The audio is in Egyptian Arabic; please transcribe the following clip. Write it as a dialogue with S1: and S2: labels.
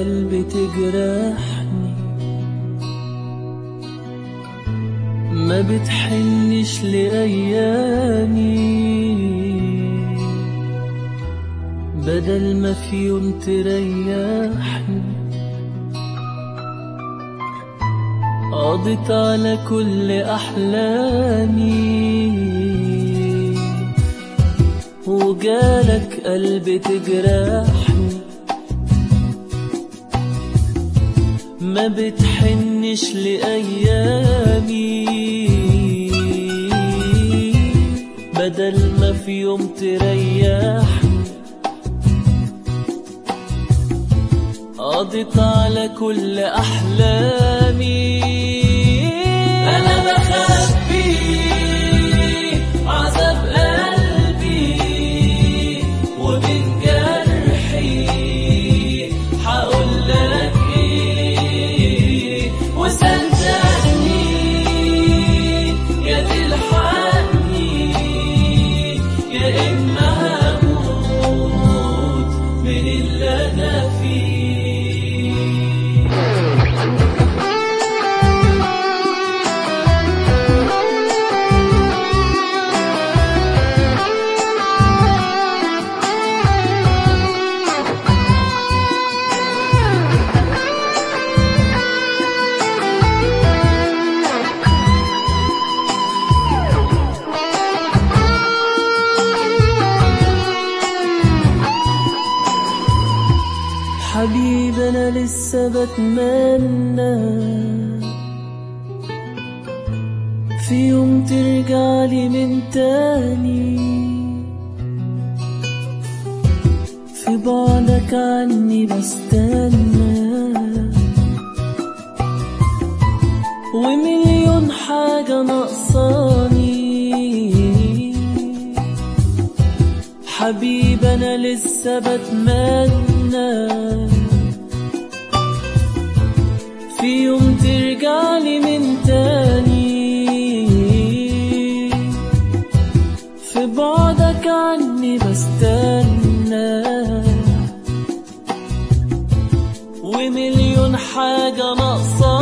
S1: قلبي تجرحني ما بتحنش لأيامي بدل ما في يوم تريحني قضيت على كل أحلامي وجالك قلب تجرحني ما بتحنش لأيامي بدل ما في يوم تريحني قضيت على كل أحلامي أنا بخبي عذاب قلبي ومن جرحي هقول لك إيه وصدقني يا تلحقني يا إما هموت من اللي أنا فيه حبيبي انا لسه بتمنى في يوم ترجع لي من تاني في بعدك عني بستنى ومليون حاجة ناقصاني حبيبي انا لسه بتمنى في يوم ترجع لي من تاني في بعدك عني بستنى ومليون حاجة ناقصاني